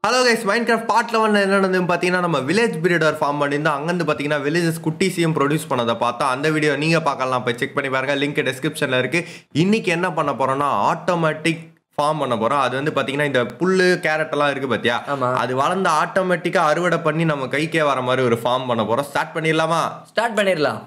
Hello guys Minecraft part eleven என்ன நடந்ததுன்னு பார்த்தீங்கன்னா நம்ம வில்லேஜ் பிரீடர் ஃபார்ம் பண்ணியிருந்தோம் அங்கேருந்து பார்த்தீங்கன்னா வில்லேஜஸ் குட்டிஸையும் ப்ரொடியூஸ் பண்ணதை பார்த்தா அந்த வீடியோ நீங்கள் பார்க்கலாம் போய் செக் பண்ணி பாருங்க லிங்க் டிஸ்கிரிப்ஷனில் இருக்குது இன்னைக்கு என்ன பண்ண போகிறோம்னா ஆட்டோமேட்டிக் ஃபார்ம் பண்ண போகிறோம் அது வந்து பார்த்தீங்கன்னா இந்த புல்லு கேரட் எல்லாம் இருக்குது பார்த்தியா ஆமா. அது வளர்ந்து ஆட்டோமேட்டிக்காக அறுவடை பண்ணி நம்ம கைக்கே வர மாதிரி ஒரு ஃபார்ம் பண்ண போகிறோம் ஸ்டார்ட் பண்ணிடலாமா ஸ்டார்ட் பண்ணிடலாம்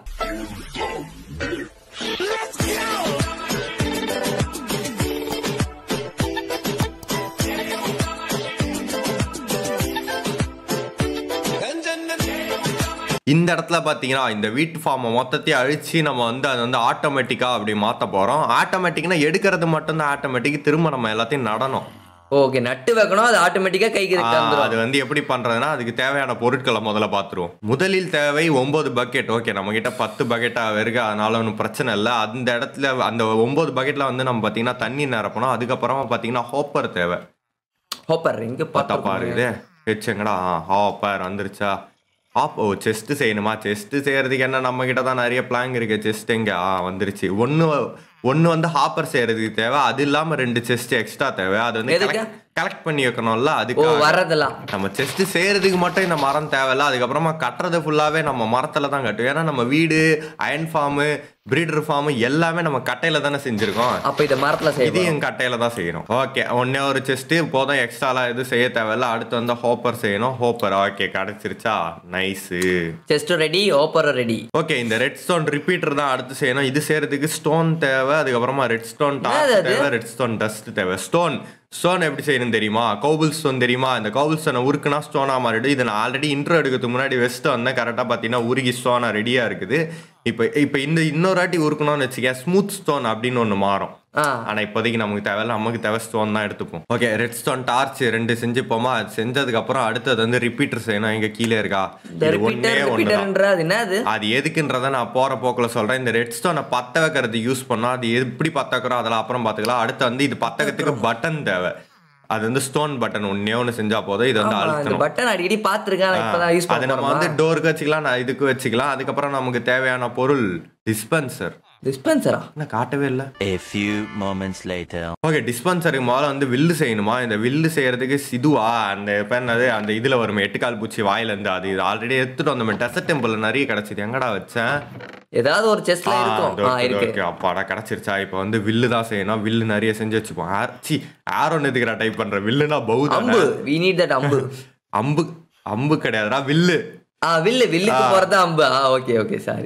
இந்த இடத்துல பார்த்தீங்கன்னா இந்த வீட்டு ஃபார்மை மொத்தத்தையும் அழிச்சு நம்ம வந்து அதை வந்து ஆட்டோமேட்டிக்காக அப்படி மாற்ற போகிறோம் ஆட்டோமேட்டிக்னா எடுக்கிறது மட்டும்தான் ஆட்டோமேட்டிக் திரும்ப நம்ம எல்லாத்தையும் நடணும் ஓகே நட்டு வைக்கணும் அது ஆட்டோமேட்டிக்கா கைக்கு ஆ, வந்துடும் அது வந்து எப்படி பண்றதுன்னா அதுக்கு தேவையான பொருட்களை முதல்ல பார்த்துருவோம் முதலில் தேவை ஒன்பது பக்கெட் ஓகே நம்ம கிட்ட பத்து பக்கெட்டா இருக்கு அதனால ஒன்றும் பிரச்சனை இல்லை அந்த இடத்துல அந்த ஒன்பது பக்கெட்ல வந்து நம்ம பார்த்தீங்கன்னா தண்ணி நிரப்பணும் அதுக்கப்புறமா பார்த்தீங்கன்னா ஹோப்பர் தேவை ஹோப்பர் இங்க பார்த்தா பார்த்தா பாரு இது வச்சுங்கடா ஹாப்பர் வந்துருச்சா ஆப் ஓ செஸ்ட் செய்யணுமா செஸ்ட் செய்யறதுக்கு என்ன நம்ம கிட்ட தான் நிறைய பிளாங் இருக்கு செஸ்ட் எங்க ஆ வந்துருச்சு ஒன்று ஒன்று வந்து ஹாப்பர் செய்யறதுக்கு தேவை அது இல்லாமல் ரெண்டு செஸ்ட் எக்ஸ்ட்ரா தேவை அது வந்து எதுக்கு? கலெக்ட் பண்ணி வைக்கணும்ல ஓ அதுக்கு வர்றதெல்லாம் நம்ம செஸ்ட் செய்யறதுக்கு மட்டும் இந்த மரம் தேவையில்ல அதுக்கப்புறமா கட்டுறது ஃபுல்லாவே நம்ம மரத்துல தான் கட்டுவோம் ஏன்னா நம்ம வீடு அயன் ஃபார்மு பிரீடர் ஃபார்மு எல்லாமே நம்ம கட்டையில தானே செஞ்சிருக்கோம் அப்ப இத மரத்துல செய்வோம் இதையும் கட்டையில தான் செய்யணும் ஓகே ஒன்னே ஒரு செஸ்ட் போதும் எக்ஸ்ட்ராலாம் எதுவும் செய்ய தேவையில்ல அடுத்து வந்து ஹோப்பர் செய்யணும் ஹோப்பர் ஓகே கிடைச்சிருச்சா nice chest ready hopper ready okay இந்த ரெட் ஸ்டோன் ரிப்பீட்டர் தான் அடுத்து செய்யணும் இது செய்யறதுக்கு ஸ்டோன் தேவை அதுக்கப்புறமா ரெட் ஸ்டோன் என்னது அது? தேவை ரெட் ஸ்டோன் டஸ்ட் தேவை ஸ்டோன் ஸ்டோன் எப்படி செய்யணும் தெரியுமா கோபிள் ஸ்டோன் தெரியுமா இந்த கோபிள் ஸ்டோனை உருக்குனா ஸ்டோனா மாறிடும் இதை நான் ஆல்ரெடி இன்ட்ரோ எடுக்கிறதுக்கு முன்னாடி வெஸ்ட் வந்தேன் கரெக்டாக பார்த்தீங்கன்னா உருகி ஸ்டோனா ரெடியாக இருக்குது இப்போ இப்போ இந்த இன்னொரு வாட்டி உருக்கணும்னு வச்சுக்க ஸ்மூத் ஸ்டோன் அப்படின்னு ஒன்று மாறும் ஆ ஆனா இப்போதைக்கு நமக்கு தேவையில்ல நமக்கு தேவை ஸ்டோன் தான் எடுத்துப்போம் ஓகே ரெட் ஸ்டோன் டார்ச் ரெண்டு செஞ்சுப்போமா அது செஞ்சதுக்கு அப்புறம் அடுத்தது வந்து ரிப்பீட்டர் செய்யணும் எங்க கீழே இருக்கா இந்த இது ஒண்ணே ரிப்பீட்டர் ஒன்று ரிப்பீட்டர்ன்ற அது என்னது அது எதுக்குன்றத நான் போற போக்குல சொல்றேன் இந்த ரெட் ஸ்டோனை பத்த வைக்கிறது யூஸ் பண்ணா அது எப்படி பத்த வைக்கிறோம் அதெல்லாம் அப்புறம் பாத்துக்கலாம் அடுத்து வந்து இது பத்த வைக்கிறதுக்கு பட்டன் தேவை அது வந்து ஸ்டோன் பட்டன் ஒன்னே ஒன்று செஞ்சா போதும் இது வந்து ஆமா, இந்த அழுத்தணும் பட்டன் அடிக்கடி பாத்துருக்கேன் ஆனா இப்பதான் யூஸ் அது நம்ம வந்து பண்ண டோருக்கு வச்சுக்கலாம் நான் இதுக்கு வச்சுக்கலாம் அதுக்கப்புறம் நமக்கு தேவையான பொருள் டிஸ்பென்சர் டிஸ்பென்சரா என்ன காட்டவே இல்லை A few moments later. Okay டிஸ்பென்சருக்கு முதல்ல வந்து வில்லு செய்யணுமா இந்த வில்லு செய்யறதுக்கு சிதுவா அந்த இப்போ என்னது அந்த இதுல வரும் எட்டுக்கால் பூச்சி வாயில இருந்து அது இது ஆல்ரெடி எடுத்துட்டு வந்தோம் டெசர்ட் டெம்பிள்ல நிறைய கிடைச்சிது எங்கடா வச்சேன் ஏதாவது ஒரு செஸ்ட்ல ஆ, இருக்கும் இதோ ஆ இருக்குது, இருக்கு okay, அப்பாடா கிடைச்சிருச்சா இப்போ வந்து வில்லு தான் செய்யணும் வில்லு நிறைய செஞ்சு வச்சுப்போம் ஆர் சி ஆரோன் எதுக்குடா டைப் பண்ற வில்லுனா பௌ அம்பு வி நீட் தட் அம்பு அம்பு அம்பு கிடையாதுடா வில்லு ஆ வில்லு வில்லுக்கு போறது அம்பு ஆ okay okay sorry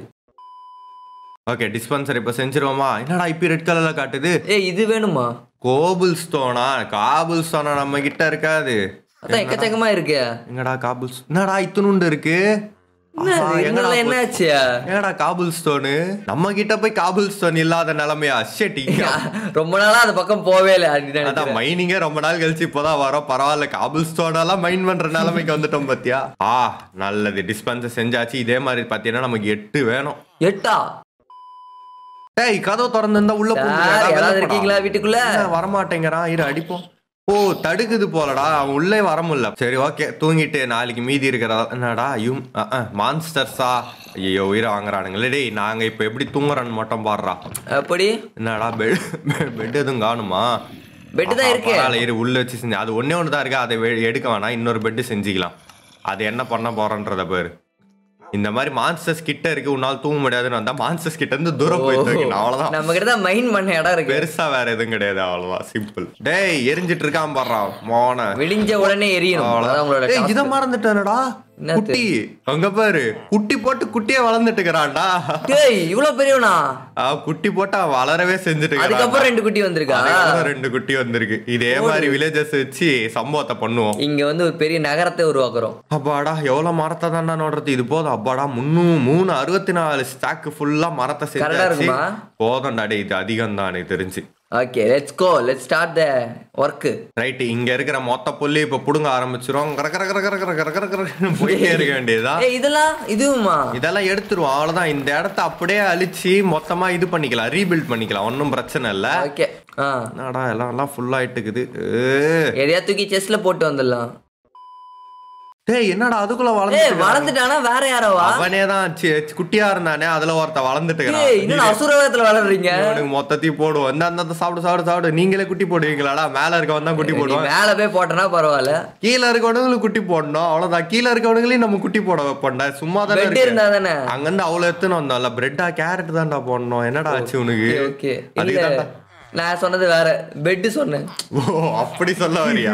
okay dispenser இப்போ செஞ்சிருவோமா என்னடா இப்போ ரெட் கலர்ல காட்டுது ஏய் இது வேணுமா கோபுல் ஸ்டோனா காபுல் ஸ்டோனா நம்ம கிட்ட இருக்காது அதான் எக்கச்சக்கமா இருக்கு எங்கடா காபுல் என்னடா இத்துணுண்டு இருக்கு என்ன ஆஹா, இது? எங்கடா இதனால போச்சு? என்னாச்சு ஏடா காபுல் ஸ்டோனு நம்ம கிட்ட போய் காபுல் ஸ்டோன் இல்லாத நிலைமையா ஷெட் ரொம்ப நாளா அந்த பக்கம் போவே இல்லை அப்படின்னு அதான் நினைக்கிறேன். மைனிங்கே ரொம்ப நாள் கழிச்சு இப்போதான் வரோம் பரவாயில்ல காபுல் ஸ்டோன் எல்லாம் மைன் பண்ற நிலைமைக்கு வந்துட்டோம் பாத்தியா ஆ நல்லது டிஸ்பென்சர் செஞ்சாச்சு இதே மாதிரி பாத்தீங்கன்னா நமக்கு எட்டு வேணும் எட்டா டேய் கதவு திறந்திருந்தா உள்ள சார் போங்க யாராவது இருக்கீங்களா வீட்டுக்குள்ள வரமாட்டேங்கிறான் இரு அடிப்போம் ஓ தடுக்குது போலடா அவன் உள்ளே வர முடியல சரி ஓகே தூங்கிட்டு நாளைக்கு மீதி இருக்கிறதா என்னடா யூம் மான்ஸ்டர்ஸா ஐயோ உயிரை வாங்குறானுங்களே டேய் நாங்க இப்ப எப்படி தூங்குறோன்னு மட்டும் பாடுறா அப்படி என்னடா பெட் பெட் எதுவும் காணுமா பெட்டு தான் ஆஹா, இருக்கு பரவாயில்ல, இரு உள்ள வச்சு செஞ்சு அது ஒண்ணே ஒன்று தான் இருக்கு அதை வெ- எடுக்க வேணாம் இன்னொரு பெட்டு செஞ்சுக்கலாம் அது என்ன பண்ண போறன்றத பேரு இந்த மாதிரி மான்ஸ்டர்ஸ் கிட்ட இருக்கு உன்னால தூங்க முடியாதுன்னு வந்தா மான்ஸ்டர்ஸ் கிட்ட இருந்து தூரம் போய் தூக்கணும் அவ்வளவுதான் நம்ம கிட்ட தான் மைண்ட் பண்ண இடம் இருக்கு பெருசா வேற எதுவும் கிடையாது அவ்வளவுதான் சிம்பிள் டேய் எரிஞ்சிட்டு இருக்கான் பாடுறான் மோன விடிஞ்ச உடனே எரியணும் அதான் உங்களோட ஏய், இத task. மறந்துட்டானடா என்னது? குட்டி அங்க பாரு குட்டி போட்டு குட்டியே வளர்ந்துட்டு இருக்கிறான்டா டேய் இவ்வளவு பெரியவனா ஆ, குட்டி போட்டு அவன் வளரவே செஞ்சுட்டு இருக்கிறான். அதுக்கப்புறம் ரெண்டு குட்டி வந்திருக்கா அதுக்கப்புறம் ரெண்டு குட்டி வந்திருக்கு இதே மாதிரி வில்லேஜஸ் வச்சு சம்பவத்தை பண்ணுவோம் இங்க வந்து ஒரு பெரிய நகரத்தை உருவாக்குறோம் அப்பாடா எவ்வளவு மரத்தை தான்டா நோடுறது இது போதும் அப்பாடா முன்னூ மூணு அறுபத்தி நாலு ஸ்டாக் ஃபுல்லா மரத்தை Correct ஆ செஞ்சாச்சு இருக்குமா? போதும்டா டேய் இது அதிகம் தான் எனக்கு தெரிஞ்சு okay let's go let's start the work right இங்க இருக்கிற மொத்த புல்லி இப்ப புடுங்க ஆரம்பிச்சிரும் கர கர கர கர கர கர கர கர போயிட்டே இருக்க வேண்டியதுதான் ஏய் இதெல்லாம் இதுவுமா இதெல்லாம் எடுத்துருவோம் அவ்வளவுதான் இந்த இடத்த அப்படியே அழிச்சு மொத்தமா இது பண்ணிக்கலாம் ரீபில்ட் பண்ணிக்கலாம் ஒன்றும் பிரச்சனை இல்ல ஓகே ஆ என்னடா எல்லாம் எல்லாம் ஃபுல் ஆயிட்டு இருக்குது எதையா தூக்கி செஸ்ல போட்டு வந்துடலாம் டேய் என்னடா அதுக்குள்ள ஏய் வளர்ந்து வளர்ந்துட்டானா வேற யாரோவா அவனே தான் குட்டியா இருந்தானே அதுல ஒருத்த வளர்ந்துட்டு ஏய் இன்னும் அசுரகத்துல வளர்றீங்க இவனுக்கு மொத்தத்தையும் போடுவோம் இந்த அந்த சாப்பிடு சாப்பிடு சாப்பிடு நீங்களே குட்டி போடுவீங்களாடா மேல இருக்கவன் தான் குட்டி நீ போடுவான் மேல போய் போட்டனா பரவாயில்ல கீழே இருக்கவனுங்களுக்கு குட்டி போடணும் அவ்வளவுதான் கீழே இருக்கவனுங்களையும் நம்ம குட்டி போட வைப்போம்டா சும்மா தானே பெட் இருக்கு இருந்தா தானே அங்கிருந்து அவ்வளவு எத்தனை வந்தோம்ல பிரெட்டா கேரட் தான்டா போடணும் என்னடா ஆச்சு உனக்கு ஓகே அதுக்கு இல்ல தான்டா. நான் சொன்னது வேற பெட் சொன்னேன் ஓ அப்படி சொல்ல வரியா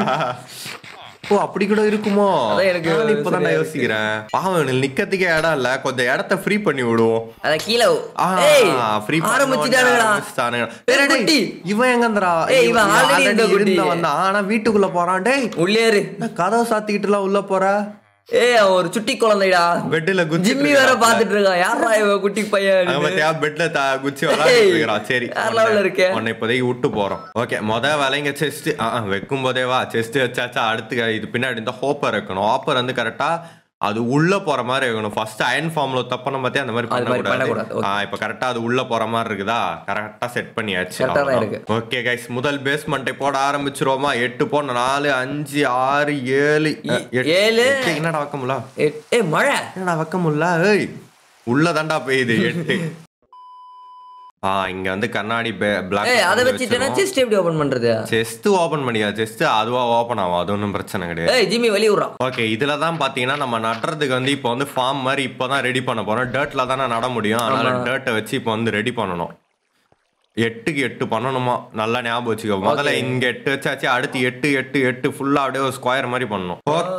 ஓ அப்படி கூட இருக்குமோ அதான் எனக்கு நான் இப்பதான் சரியா யோசிக்கிறேன் பாவம் இவனுக்கு நிக்கத்துக்கே இடம் இல்ல கொஞ்சம் இடத்த ஃப்ரீ பண்ணி விடுவோம் அத கீழே ஆ, ஏய் free பண்ண உடனே ஆரம்பிச்சிட்டானுங்கடா ஆரம்பிச்சிட்டானுங்க. ஏய், டேய், குட்டி. டேய், இவன் எங்கந்திரா ஏய், இவன் already இருந்த குட்டி. வந்தான் ஆனா வீட்டுக்குள்ள போறான் டேய் உள்ளே இரு என்ன கதவை சாத்திக்கிட்டு எல்லாம் உள்ள போற ஏய் அவன் ஒரு சுட்டி குழந்தைடா பெட்ல குச்சி ஜிம்மி வேற பாத்துட்டு இருக்கான் யாரா இவன் குட்டி பையன் அங்க அப்படின்னு. பாத்தியா பெட்ல த குச்சி விளையாடிட்டு ஏய், இருக்கிறான் சரி வேற level ல இருக்கே. உன்னை இப்போதைக்கு விட்டு போறோம் ஓகே முத வேலைங்க செஸ்ட் வைக்கும் போதே வா செஸ்ட் வச்சாச்சா அடுத்து இது பின்னாடி இந்த ஹோப்பர் வைக்கணும் ஹோப்பர் வந்து கரெக்டா அது உள்ள போற மாதிரி வைக்கணும் ஃபர்ஸ்ட் அயன் ஃபார்ம்ல தப்பன பத்தி அந்த மாதிரி அது மாதிரி பண்ணக்கூடாது பண்ணக்கூடாது. ஆ, இப்ப கரெக்டா அது உள்ள போற மாதிரி இருக்குதா கரெக்டா செட் பண்ணியாச்சு Correct ஆ தான் இருக்கு. ஓகே கைஸ் முதல் பேஸ்மெண்ட்டை போட ஆரம்பிச்சிருவோமா எட்டு போன நாலு அஞ்சு ஆறு ஏழு அஹ், எட்டு. ஏழு. எட்டு, என்னடா வைக்க முடியல ஏய், ஏய் மழை என்னடா வைக்க முடியல ஏய் உள்ள தாண்டா பெய்யுது எட்டு ஆ இங்க வந்து கண்ணாடி பிளாக் ஏய் அதை வச்சுட்டேன்னா செஸ்ட் எப்படி ஓபன் பண்றது செஸ்ட் ஓபன் பண்ணியா செஸ்ட் அதுவா ஓபன் ஆகும் அது ஒன்றும் பிரச்சனை கிடையாது ஏய் ஜிம்மி வெளிய விடுறான் ஓகே இதுல தான் பாத்தீங்கன்னா நம்ம நடுறதுக்கு வந்து இப்போ வந்து ஃபார்ம் மாதிரி இப்போ தான் ரெடி பண்ண போறோம் டர்ட்ல தானே நட முடியும் அதனால டர்ட்டை வச்சு இப்போ வந்து ரெடி பண்ணணும் எட்டுக்கு எட்டு பண்ணணுமா நல்லா ஞாபகம் வச்சுக்கோ முதல்ல இங்க எட்டு வச்சாச்சு அடுத்து எட்டு எட்டு எட்டு ஃபுல்லா அப்படியே ஒரு ஸ்கொயர் மாதிரி பண்ணணும்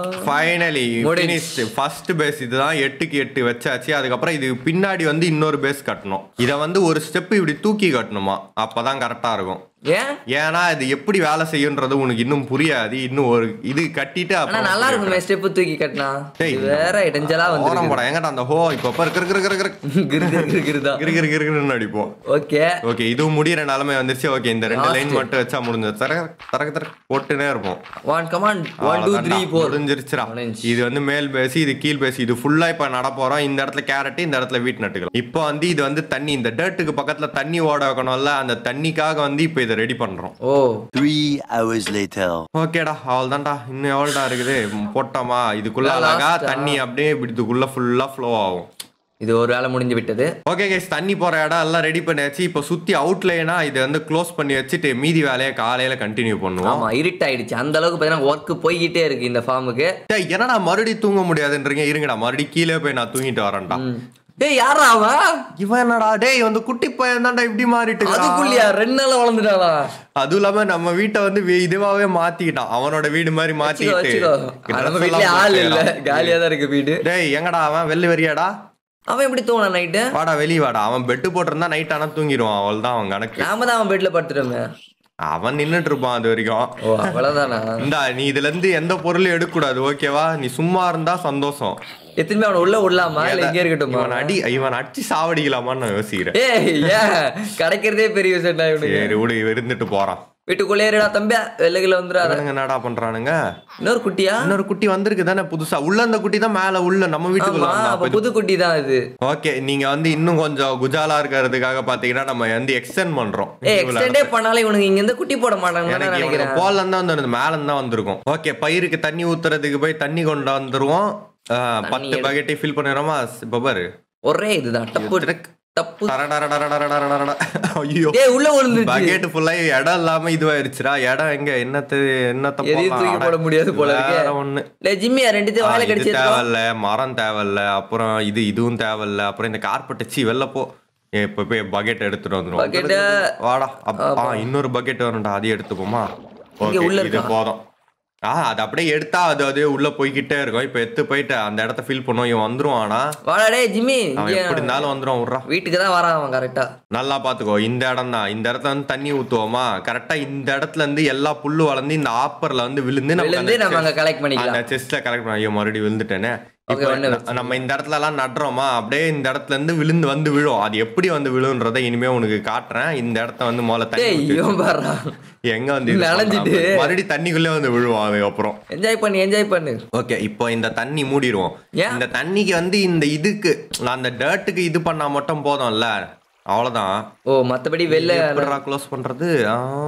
ஃபைனலி முடிஞ்சுச்சு. ஃபர்ஸ்ட் பேஸ் இதுதான் எட்டுக்கு எட்டு வச்சாச்சு அதுக்கப்புறம் இது பின்னாடி வந்து இன்னொரு பேஸ் கட்டணும் இதை வந்து ஒரு ஸ்டெப் இப்படி தூக்கி கட்டணுமா அப்பதான் கரெக்டா இருக்கும் ஏன் ஏன்னா இது எப்படி வேலை செய்யுன்றது உனக்கு இன்னும் புரியாது இன்னும் ஒரு இது கட்டிட்டு ஆனா அப்புறம் நல்லா இருக்குமே ஸ்டெப் தூக்கி கட்டினா டேய், இது வேற இடைஞ்சலா ஓரம் வந்து படம் எங்கடா அந்த ஹோ இப்ப பாரு கிரு கிரு கிரு கிரு கிரு கிரு கிரு கிருதான் கிரு கிரு கிரு கிருன்னு அடிப்போம் ஓகே ஓகே இதுவும் முடியிற நிலைமை வந்துருச்சு ஓகே இந்த ரெண்டு Last. லைன் மட்டும் வச்சா முடிஞ்சது தர தரக்கு தர போட்டுனே இருப்போம் one come on one two three அவ்வளவுதான்டா, ஃபோர் முடிஞ்சிருச்சுடா முடிஞ்சுச்சு. இது வந்து மேல் பேசி இது கீழ் பேசி இது ஃபுல்லா இப்ப நட போறோம் இந்த இடத்துல கேரட் இந்த இடத்துல வீட் நட்டுக்கலாம் இப்போ வந்து இது வந்து தண்ணி இந்த டர்ட்டுக்கு பக்கத்துல தண்ணி ஓட வைக்கணும்ல அந்த தண்ணிக்காக வந்து இப்போ இதை ரெடி பண்றோம் ஓ Three hours later. ஓகேடா அவ்வளோதான்டா இன்னும் எவ்வளோடா இருக்குது ம், போட்டோமா இதுக்குள்ள Last அழகா ஆ? தண்ணி அப்படியே இப்படி இதுக்குள்ள ஃபுல்லா ஃப்ளோ ஆகும் இது ஒரு வேலை முடிஞ்சு விட்டது ஓகே கைஸ் தண்ணி போற இடம் எல்லாம் ரெடி பண்ணியாச்சு இப்போ சுத்தி அவுட்லைனா இதை வந்து க்ளோஸ் பண்ணி வச்சுட்டு மீதி வேலையை காலையில கண்டினியூ பண்ணுவோம் ஆமா இருட்டாயிடுச்சு அந்த அளவுக்கு பாத்தீங்கன்னா ஒர்க் போய்கிட்டே இருக்கு இந்த ஃபார்முக்கு டேய், என்னடா மறுபடியும் தூங்க முடியாதுன்றீங்க இருங்கடா மறுபடியும் கீழே போய் நான் தூங்கிட்டு வரேன்டா ஏய் யாரா அவன் இவன் என்னடா டேய் வந்து குட்டி பையன் தான்டா இப்படி மாறிட்டு இருக்கான். அதுக்குள்ளயா ரெண்டு நாள் வளர்ந்துட்டாளா அதுவும் இல்லாம நம்ம வீட்டை வந்து வி- இதுவாவே மாத்திக்கிட்டான் அவனோட வீடு மாதிரி வச்சுக்கோ மாத்திக்கிட்டு வச்சுக்கோ நம்ம dress வீட்லயே எல்லாம் ஆள் போட்டு இல்ல காலியா தான் இருக்கு வீடு டேய் எங்கடா அவன் வெளில வரியாடா அவன் எப்படி தூங்கினா நைட்டு வாடா வெளிய வாடா அவன் பெட்டு போட்டிருந்தா நைட் ஆனா தூங்கிடுவான் அவள்தான் அவன் கணக்கு நாம தான் அவன் பெட்ல படுத்துட்டோமே அவன் நின்னுட்டு இருப்பான் அது வரைக்கும் ஓ அவ்வளவுதானா இந்தா நீ இதுல இருந்து எந்த பொருளும் எடுக்க கூடாது ஓகேவா நீ சும்மா இருந்தா சந்தோஷம் எத்தனை அவனை உள்ள விடலாமா இல்ல இங்கே இருக்கட்டுமா இவன் அடி இவன் அடிச்சு சாவடிக்கலாமான்னு நான் யோசிக்கிறேன் ஏய் ஏன் கிடைக்கிறதே பெரிய விஷயம் இவனுக்கு சரி விடு இவன் இருந்துட்டு போறான் வீட்டுக்குள்ளே இருடா தம்பியா வெள்ளைகளை வந்துடாத இவனுங்க என்னடா பண்றானுங்க இன்னொரு குட்டியா இன்னொரு குட்டி வந்திருக்கு தானே புதுசா உள்ள அந்த குட்டி தான் மேல உள்ள நம்ம வீட்டுக்குள்ள ஆமா வந்தான். அப்ப புது குட்டி தான் இது ஓகே நீங்க வந்து இன்னும் கொஞ்சம் குஜாலா இருக்கிறதுக்காக பாத்தீங்கன்னா நம்ம வந்து எக்ஸ்டெண்ட் பண்றோம் ஏய் எக்ஸ்டெண்டே பண்ணாலே இவனுக்கு இங்க இருந்து குட்டி போட மாட்டாங்கன்னு நான் எனக்கு நினைக்கிறேன் இவனுக்கு போல்ல இருந்தா வந்து மேல இருந்தா வந்திருக்கும் ஓகே பயிருக்கு தண்ணி ஊத்துறதுக்கு போய் தண்ணி கொண்டு வந்துருவோம் ஆ, பத்து பக்கெட்டை ஃபில் பண்ணிடுறோமா இப்ப பாரு ஒரே இதுதான் டப்பு டப்பு டரடரடரடரடரடரட. ஐயோ ஏய் உள்ள விழுந்துச்சு பக்கெட் ஃபுல்லா இடம் இல்லாம இதுவாயிருச்சுடா இடம் எங்க என்னத்து என்னத்த எதையும் தூக்கி போட முடியாது போல இருக்கு. வேற ஒண்ணு லே ஜிம்மி ரெண்டுத்தையும் வாயில ஆ, இது கடிச்சு தேவையில்ல மரம் தேவையில்ல அப்புறம் இது இதுவும் தேவையில்ல அப்புறம் இந்த கார்பெட் சி வெளில போ ஏ, இப்ப போய் பக்கெட் எடுத்துட்டு வந்துரும் Bucket அ- வாடா அப்- ஆ இன்னொரு பக்கெட் வரும்டா அதையும் எடுத்துப்போமா இங்க ஓகே உள்ள இது இருக்கா? போதும் ஆ அது அப்படியே எடுத்தா அது அது உள்ள போய்கிட்டே இருக்கும் இப்ப எடுத்து போயிட்டு அந்த இடத்த ஃபில் பண்ணுவோம் இவன் வந்துருவானா வாடா டேய் ஜிம்மி அவன் இங்க எப்படி இருந்தாலும் வந்துருவான் விட்றா வீட்டுக்கு தான் வரான் அவன் கரெக்டா நல்லா பாத்துக்கோ இந்த இடம் தான் இந்த இடத்துல வந்து தண்ணி ஊத்துவோமா கரெக்டா இந்த இடத்துல இருந்து எல்லா புல்லு வளர்ந்து இந்த ஆப்பர்ல வந்து விழுந்து நமக்கு விழுந்து அந்த நம்ம அங்க chest- கலெக்ட் பண்ணிக்கலாம் அந்த செஸ்ட்ல கலெக்ட் பண்ண ஐயோ மறுபடியும் விழுந்துட்டேனே Okay, இப்போ ஒண்ணு ந- நம்ம இந்த இடத்துல எல்லாம் நடுறோமா அப்படியே இந்த இடத்துல இருந்து விழுந்து வந்து விழும் அது எப்படி வந்து விழுன்றதை இனிமே உனக்கு காட்டுறேன் இந்த இடத்த வந்து முதல்ல தண்ணி டேய் ஊத்தி இவன் பாடுறா எங்க வந்து இது நனைஞ்சிட்டு. பண்றான்? மறுபடியும் தண்ணிக்குள்ளே வந்து விழுவான் அதுக்கப்புறம் என்ஜாய் பண்ணு என்ஜாய் பண்ணு ஓகே இப்போ இந்த தண்ணி மூடிடுவோம் ஏன்? இந்த தண்ணிக்கு வந்து இந்த இதுக்கு நான் அந்த டர்ட்டுக்கு இது பண்ணா மட்டும் போதும்ல அவ்வளவுதான் ஓ மத்தபடி வெளில எப்படிடா க்ளோஸ் பண்றது ஆ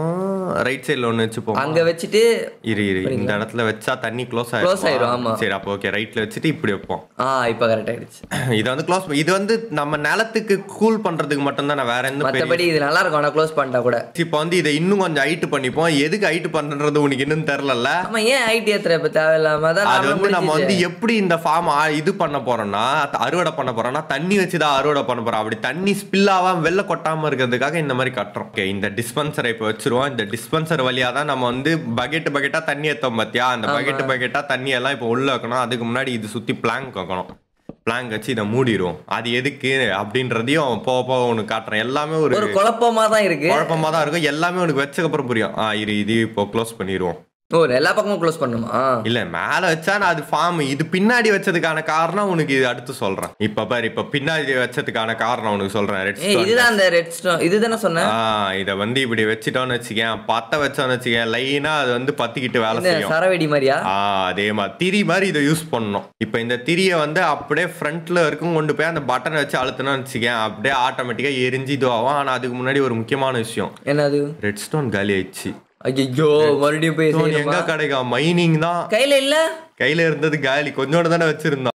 ரைட் சைடுல ஒண்ணு வச்சுப்போம் அங்க வச்சுட்டு இரு இரு இந்த இடத்துல வச்சா தண்ணி க்ளோஸ் Close ஆயிரும், ஆமா. சரி அப்போ ஓகே ரைட்ல வச்சுட்டு இப்படி வைப்போம் ஆ இப்ப கரெக்ட் ஆயிடுச்சு இதை வந்து க்ளோஸ் இது வந்து நம்ம நிலத்துக்கு கூல் பண்றதுக்கு மட்டும் தான் வேற எந்த பெரிய மத்தபடி இது நல்லா இருக்கும் ஆனா க்ளோஸ் பண்ணிட்டா கூட இப்போ வந்து இதை இன்னும் கொஞ்சம் ஹைட் பண்ணிப்போம் எதுக்கு ஹைட் பண்றது உனக்கு இன்னும் தெரியல ஆமா ஏன் ஐடி ஏத்துற இப்ப தேவையில்லாம அதான் அது நாம வந்து நம்ம வந்து முடிஞ்சிச்சு. எப்படி இந்த ஃபார்ம் இது பண்ண போறோம்னா அத அறுவடை பண்ண போறோம்னா தண்ணி வச்சு தான் அறுவடை பண்ண போறோம் அப்படி தண்ணி ஸ்பில் ஆகாம வெளில கொட்டாம இருக்கிறதுக்காக இந்த மாதிரி கட்டுறோம் ஓகே இந்த டிஸ்பென்சரை இப்போ வச்சிருவோம் இந்த டிஸ்பென்சர் வழியா தான் நம்ம வந்து பக்கெட் பக்கெட்டா தண்ணி ஏத்தோம் பாத்தியா அந்த பக்கெட் பக்கெட்டா தண்ணி எல்லாம் இப்போ உள்ள வைக்கணும் அதுக்கு முன்னாடி இது சுத்தி பிளாங்க் வைக்கணும் பிளாங்க் வச்சு இதை மூடிடுவோம் அது எதுக்கு அப்படின்றதையும் போக போக உனக்கு காட்டுறேன் எல்லாமே ஒரு ஒரு குழப்பமா தான் இருக்கு குழப்பமா தான் இருக்கும் எல்லாமே உனக்கு வச்சதுக்கு அப்புறம் புரியும் ஆ இரு இது இப்போ க்ளோஸ் பண்ணிடுவோம் ஓ எல்லா பக்கமும் க்ளோஸ் பண்ணுமா இல்ல மேல வச்சா நான் அது ஃபார்ம் இது பின்னாடி வச்சதுக்கான காரணம் உனக்கு இது அடுத்து சொல்றேன் இப்ப பாரு இப்ப பின்னாடி வச்சதுக்கான காரணம் உனக்கு சொல்றேன் ரெட் ஏய் இதுதான் அந்த ரெட் ஸ்டோன் இதுதானே சொன்னேன் ஆ இத வந்து இப்படி வச்சிட்டோம்னு வச்சுக்கேன் பத்த வச்சோம்னு வச்சுக்கேன் லைனா அது வந்து பத்திக்கிட்டு வேலை இந்த செய்யும் சரவெடி மாதிரியா ஆ அதே மாதிரி திரி மாதிரி இதை யூஸ் பண்ணணும் இப்போ இந்த திரியை வந்து அப்படியே ஃப்ரண்ட்ல இருக்கும் கொண்டு போய் அந்த பட்டனை வச்சு அழுத்தணும்னு வச்சுக்கேன் அப்படியே ஆட்டோமேட்டிக்கா எரிஞ்சு இதுவாகும் ஆனா அதுக்கு முன்னாடி ஒரு முக்கியமான விஷயம் என்னது ரெட் ஸ்டோன் காலி ஆயிடுச்சு ஐயோ மறுபடியும் போய் Stone செய்யணுமா? எங்க கிடைக்கும் மைனிங் தான் கையில இல்ல கையில இருந்தது காலி கொஞ்சோண்டு தானே வச்சிருந்தோம்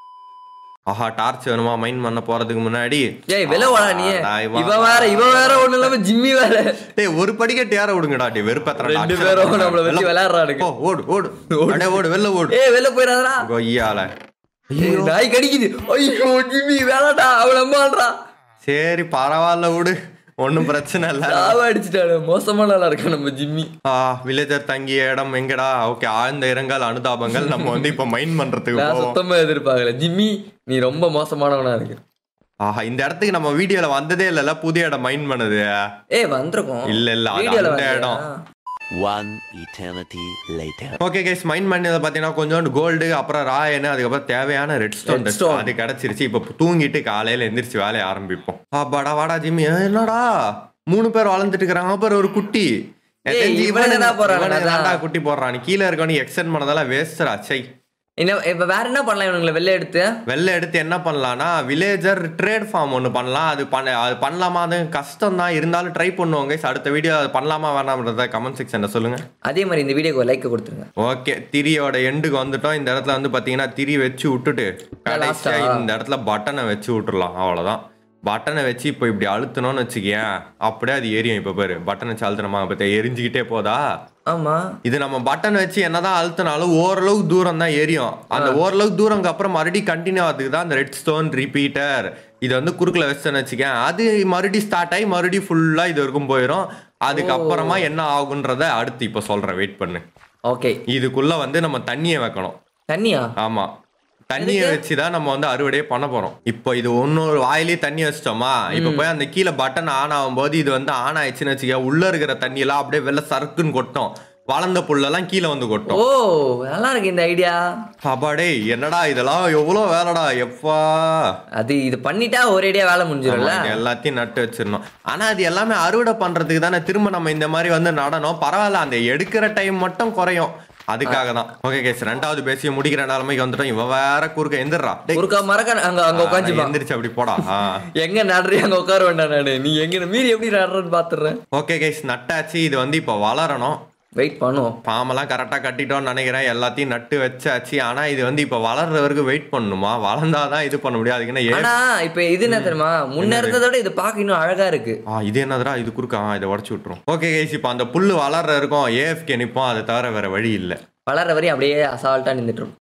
ஆஹா டார்ச் வேணுமா மைண்ட் பண்ண போறதுக்கு முன்னாடி ஏய் வெளில வாடா நீ ஆடா, இவன் இவ வேற இவ வேற ஒண்ணு இல்லாம ஜிம்மி வேற டேய் ஒரு படிக்கட்டு யார விடுங்கடா டேய் வெறுப்பேத்துறா ரெண்டு பேரும் நம்மள வச்சு விளையாடுறானுங்க ஓ ஓடு ஓடு அடே ஓடு வெளில ஓடு ஏய் வெளில போயிடாதடா கொய்யால ஏய், நாய் கடிக்குது ஐயோ ஜிம்மி வேணாடா அவள அம்மான்றா சரி பரவாயில்ல விடு ஒன்றும் பிரச்சனை இல்லை சாவ அடிச்சிட்டாரு மோசமான ஆளா இருக்கா நம்ம ஜிம்மி ஆ வில்லேஜர் தங்கிய இடம் எங்கடா ஓகே ஆழ்ந்த இரங்கல் அனுதாபங்கள் நம்ம வந்து இப்போ மைண்ட் பண்றதுக்கு நான் போவோம் சுத்தமா எதிர்பார்க்கல ஜிம்மி நீ ரொம்ப மோசமானவனா இருக்கு ஆஹா இந்த இடத்துக்கு நம்ம வீடியோல வந்ததே இல்லைல்ல புதிய இடம் மைண்ட் பண்ணுது ஏய் வந்திருக்கோம் இல்ல இல்ல அது வீடியோல அந்த வந்தியா? இடம் One eternity later. Okay guys mind பண்ணது பார்த்தீங்கன்னா கொஞ்சோண்டு கோல்டு அப்புறம் ராயனு அதுக்கப்புறம் தேவையான ரெட் ஸ்டோன் Redstone. அது கிடைச்சிருச்சு இப்போ தூங்கிட்டு காலையில எந்திரிச்சு வேலையை ஆரம்பிப்போம் ஆப்பாடா வாடா ஜிம்மி ஏ, என்னடா மூணு பேர் வளர்ந்துட்டு இருக்கிறாங்க அப்புறம் ஒரு குட்டி எனக்கு ஏய், தெரிஞ்சு இவனுங்க இவனுங்க- தான் போறானுங்க, இவனுங்க அதான். தான்டா குட்டி போடுறான் கீழே இருக்கவனு எக்ஸ்டெண்ட் பண்ணதெல்லாம் வேஸ்டா சை என்ன இப்ப வேற என்ன பண்ணலாம் இவனுங்களை வெளில எடுத்து வெளில எடுத்து என்ன பண்ணலாம்னா வில்லேஜர் ட்ரேட் ஃபார்ம் ஒன்று பண்ணலாம் அது பண்ண அது பண்ணலாமா அது கஷ்டம் தான் இருந்தாலும் ட்ரை பண்ணுவோம் guys அடுத்த வீடியோ அது பண்ணலாமா வேணாம்ன்றத கமெண்ட் செக்ஷனில் சொல்லுங்க அதே மாதிரி இந்த வீடியோக்கு ஒரு லைக் கொடுத்துருங்க ஓகே திரியோட எண்டுக்கு வந்துட்டோம் இந்த இடத்துல வந்து பார்த்தீங்கன்னா திரி வச்சு விட்டுட்டு கடைசியா last-ஆ? இந்த இடத்துல பட்டனை வச்சு விட்டுறலாம் அவ்வளோதான் பட்டனை வச்சு இப்போ இப்படி அழுத்தணும்னு வச்சுக்கேன் அப்படியே அது எரியும் இப்போ பாரு பட்டன் வச்சு அழுத்தணுமா இப்போ எரிஞ்சுக்கிட்டே போதா ஆமா இது நம்ம பட்டன் வச்சு என்னதான் அழுத்தினாலும் ஓரளவுக்கு தூரம் தான் எரியும் அந்த ஓரளவுக்கு தூரம்க்கு அப்புறம் மறுபடியும் கண்டினியூ ஆகுதுக்கு தான் அந்த ரெட் ஸ்டோன் ரிப்பீட்டர் இது வந்து குறுக்கில் வச்சுன்னு வச்சுக்கேன் அது மறுபடியும் ஸ்டார்ட் ஆகி மறுபடியும் ஃபுல்லாக இது வரைக்கும் போயிடும் அதுக்கப்புறமா என்ன ஆகுன்றத அடுத்து இப்போ சொல்கிறேன் வெயிட் பண்ணு ஓகே இதுக்குள்ள வந்து நம்ம தண்ணியை வைக்கணும் தண்ணியா ஆமா தண்ணியை வச்சு தான் நம்ம வந்து அறுவடையே பண்ண போறோம் இப்போ இது ஒன்னொரு வாயிலே தண்ணி வச்சிட்டோமா இப்போ போய் அந்த கீழே பட்டன் ஆன் ஆகும்போது இது வந்து ஆன் ஆயிடுச்சுன்னு வச்சுக்க உள்ள இருக்கிற தண்ணி எல்லாம் அப்படியே வெள்ள சறுக்குன்னு கொட்டும் வளர்ந்த புல்லெல்லாம் கீழே வந்து கொட்டும் ஓ நல்லா இருக்கு இந்த ஐடியா அப்பாடே என்னடா இதெல்லாம் எவ்வளோ வேலைடா எப்பா அது இது பண்ணிட்டா ஒரேடியா வேலை முடிஞ்சிடும்ல ஆமா, இது எல்லாத்தையும் நட்டு வச்சிடணும் ஆனா அது எல்லாமே அறுவடை பண்றதுக்கு தானே திரும்ப நம்ம இந்த மாதிரி வந்து நடனம் பரவாயில்ல அந்த எடுக்கிற டைம் மட்டும் குறையும் அதுக்காக தான் ஓகே கேஸ் ரெண்டாவது பேசி முடிக்கிற நிலைமைக்கு வந்துட்டோம் இவன் வேற குறுக்க எந்திரா டேய் ஒருக்கா மறக்க அங்க அங்க உட்காந்துப்பா எந்திரிச்சு அப்படி போடா எங்க நடுறீ அங்க உட்கார வேண்டாம் நானு நீ எங்க மீறி எப்படி நடுறன்னு பாத்துறேன் ஓகே கைஸ் நட்டாச்சு இது வந்து இப்போ வளரணும் வெயிட் பண்ணுவோம் பாம்பெல்லாம் கரெக்டாக கட்டிட்டோம்னு நினைக்கிறேன் எல்லாத்தையும் நட்டு வச்சாச்சு ஆனா இது வந்து இப்போ வளர்ற வரைக்கும் வெயிட் பண்ணணுமா வளர்ந்தாதான் இது பண்ண முடியும் அதுக்கு என்ன ஏ ஆனா இப்ப இது என்ன தெரியுமா முன்ன இருந்ததை விட இது பார்க்க இன்னும் அழகா இருக்கு ஆ இது என்னதுடா இது குறுக்கா ஆ, இதை உடச்சு விட்டுரும் ஓகே கைஸ் இப்போ அந்த புல்லு வளர்ற இருக்கும் ஏஎஃப்கே நிற்போம் அதை தவிர வேற வழி இல்லை வளர்ற வரையும் அப்படியே அசால்ட்டா நின்றுட்டு இருக்கும்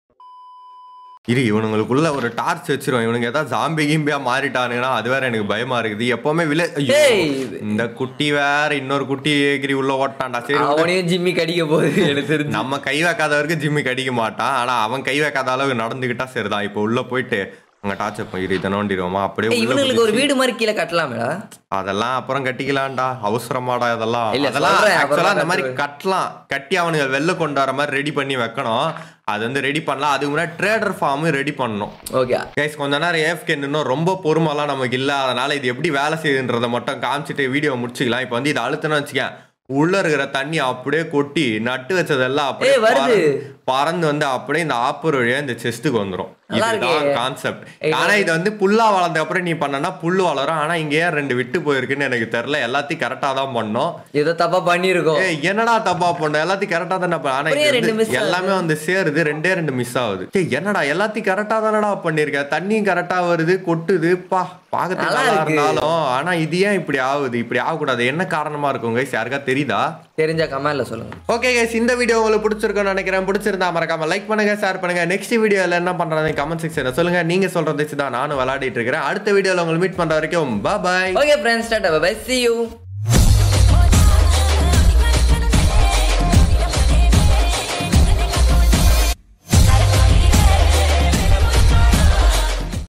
இரு இவனுங்களுக்குள்ள ஒரு டார்ச் வச்சிருவோம் இவனுங்க ஏதாவது ஜாம்பி கீம்பியா மாறிட்டானுங்கன்னா அது வேற எனக்கு பயமா இருக்குது எப்பவுமே விலை ஐயோ, ஏய். இந்த குட்டி வேற இன்னொரு குட்டி ஏகிரி உள்ள ஓட்டான்டா சரி விடு. அவனையும் ஜிம்மி கடிக்க போகுது எனக்கு தெரிஞ்சு நம்ம கை வைக்காத வரைக்கும் ஜிம்மி கடிக்க மாட்டான் ஆனா அவன் கை வைக்காத அளவுக்கு நடந்துகிட்டா சரிதான் இப்போ உள்ள போயிட்டு அங்க டார்ச் போயிரு இதை நோண்டிடுவோமா அப்படியே ஏய், உள்ள இவனுங்களுக்கு ஒரு குதிச்சு- வீடு மாதிரி கீழே கட்டலாமேடா அதெல்லாம் அப்புறம் கட்டிக்கலாம்டா அவசரமாடா இதெல்லாம் இல்ல, அதெல்லாம் சொல்றேன், ஆக்சுவலா அப்புறமா அந்த மாதிரி கட்டலாம் கட்டி அவனுங்க வெளில கொண்டு வர மாதிரி ரெடி பண்ணி வைக்கணும் அது வந்து ரெடி பண்ணலாம் அதுக்கு முன்னாடி ட்ரேடர் ஃபார்மும் ரெடி பண்ணணும் ஓகே கைஸ் கொஞ்ச நேரம் ஏஎஃப்கே இன்னும் ரொம்ப பொறுமெல்லாம் நமக்கு இல்லை அதனால இது எப்படி வேலை செய்யுதுன்றதை மட்டும் காமிச்சிட்டு வீடியோ முடிச்சுக்கலாம் இப்போ வந்து இது அழுத்தணும் வச்சுக்கேன் உள்ள இருக்கிற தண்ணி அப்படியே கொட்டி நட்டு வச்சதெல்லாம் அப்படியே ஏய், வருது. பறந்து- பறந்து வந்து அப்படியே இந்த ஆப்பர் வழியா இந்த செஸ்ட்டுக்கு வந்துரும் நல்லா இதுதான் இருக்கே. கான்செப்ட் ஏய், ஆனா இது வந்து புல்லா வளர்ந்த அப்புறம் நீ பண்ணனா புல்லு வளரும் ஆனா இங்க ஏன் ரெண்டு விட்டு போயிருக்குன்னு எனக்கு தெரியல எல்லாத்தையும் கரெக்டா தான் பண்ணோம் ஏதோ தப்பா பண்ணியிருக்கோம் ஏய் என்னடா தப்பா பண்ண எல்லாத்தையும் கரெக்டா தானே பண்ண ஆனா அப்புறம் ஏன் இது ரெண்டு வந்து miss ஆகுது? எல்லாமே வந்து சேருது ரெண்டே ரெண்டு மிஸ் ஆகுது ஏய் என்னடா எல்லாத்தையும் கரெக்டா தானடா பண்ணிருக்க தண்ணியும் கரெக்டா வருது கொட்டுது பா பாக்கறதுக்கு நல்லா நல்லா இருக்கு. இருந்தாலும் ஆனா இது ஏன் இப்படி ஆகுது இப்படி ஆகக்கூடாது என்ன காரணமா இருக்கும் கைஸ் யாருக்கா தெரியுதா தெரிஞ்ச கமெண்ட்ல சொல்லுங்க ஓகே கைஸ் இந்த வீடியோ உங்களுக்கு பிடிச்சிருக்கும்னு நினைக்கிறேன் பிடிச்சிருந்தா மறக்காம லைக் பண்ணுங்க ஷேர் பண்ணுங்க நெக்ஸ்ட் வீடியோல என்ன பண்றது கமெண்ட் செக்ஷன்ல சொல்லுங்க நீங்க சொல்றதை வச்சு தான் நானும் விளையாடிட்டு இருக்கிறேன் அடுத்த வீடியோல உங்களை மீட் பண்ற வரைக்கும் bye okay friends tata bye see you